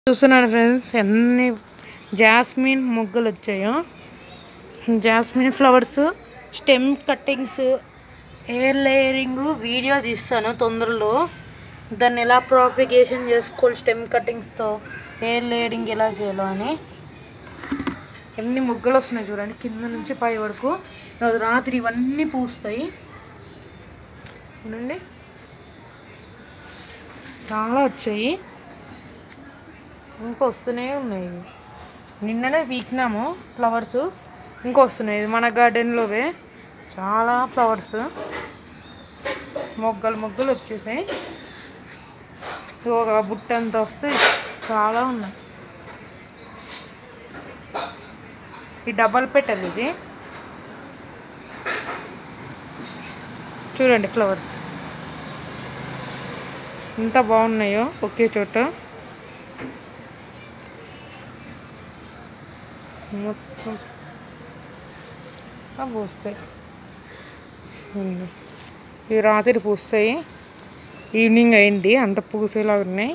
చూస్తున్నారు ఫ్రెండ్స్ ఎన్ని జాస్మిన్ మొగ్గలు వచ్చాయో jasmine flowers stem cuttings air layering video తీస్తాను తొందరలో దాన్ని ఎలా ప్రాపిగేషన్ చేసుకోవాలి స్టెమ్ కట్టింగ్స్తో ఎయిర్ లేయరింగ్ ఎలా చేయాలో అని ఎన్ని మొగ్గలు వస్తున్నాయి చూడండి కింద నుంచి పై వరకు ఈరోజు రాత్రి ఇవన్నీ పూస్తాయి చూడండి చాలా వచ్చాయి ఇంకా వస్తూనే ఉన్నాయి నిన్ననే పీకినాము ఫ్లవర్స్ ఇంకా వస్తున్నాయి ఇది మన గార్డెన్లోవే చాలా ఫ్లవర్స్ మొగ్గలు మొగ్గలు వచ్చేసాయి ఇది ఒక బుట్ట అంత వస్తాయి చాలా ఉన్నాయి ఈ డబల్ పెట్టదు ఇది చూడండి ఫ్లవర్స్ ఎంత బాగున్నాయో ఒకే చోట మొత్తం ఆ పూస్తాయి ఉంది. ఇవి రాత్రి పూస్తాయి ఈవినింగ్ అయింది అంత పూసేలా ఉన్నాయి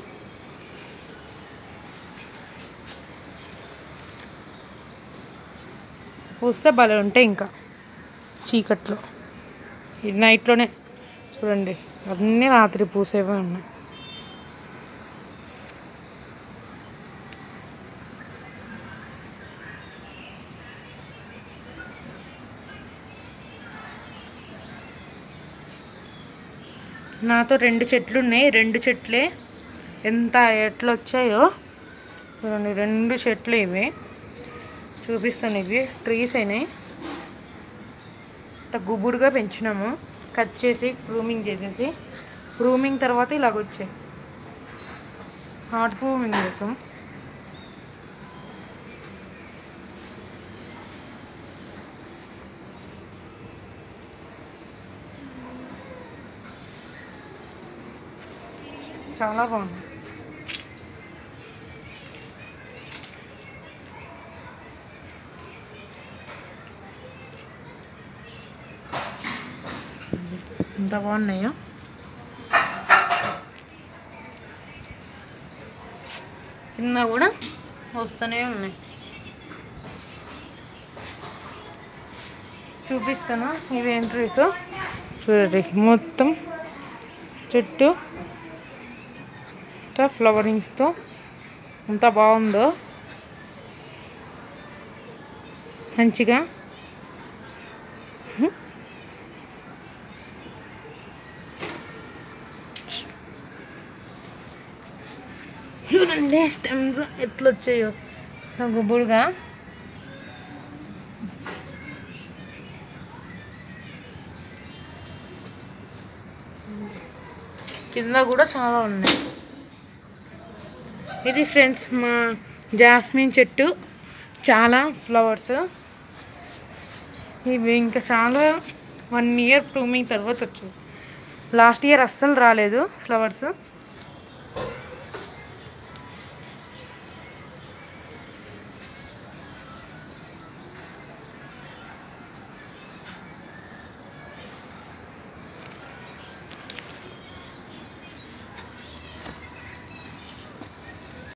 పూస్తే భలే ఉంటాయి ఇంకా చీకట్లో ఇది నైట్లోనే చూడండి అన్నీ రాత్రి పూసేవే ఉన్నాయి నాతో రెండు చెట్లు ఉన్నాయి రెండు చెట్లే ఎంత ఎట్లా వచ్చాయో చూడండి రెండు చెట్లు ఇవి చూపిస్తాను ఇవి ట్రీస్ అయినాయి ఇంత గుబుడుగా పెంచినాము కట్ చేసి ప్రూమింగ్ చేసేసి ప్రూమింగ్ తర్వాత ఇలాగ వచ్చాయి హార్ట్ ప్రూమింగ్ చేసాం చాలా బాగుంది ఎంత బాగున్నాయో కింద కూడా వస్తూనే ఉన్నాయి చూపిస్తాను ఇవి ఎంట్రీస్ చూడండి మొత్తం చెట్టు ఇంత ఫ్లవరింగ్స్తో ఎంత బాగుందో మంచిగా చూడండి స్టెమ్స్ ఎట్లా వచ్చాయో నా గుబుడుగా కింద కూడా చాలా ఉన్నాయి ఇది ఫ్రెండ్స్ మా జాస్మిన్ చెట్టు చాలా ఫ్లవర్స్ ఇవి ఇంకా చాలా వన్ ఇయర్ ప్రూమింగ్ తర్వాత వచ్చింది లాస్ట్ ఇయర్ అస్సలు రాలేదు ఫ్లవర్స్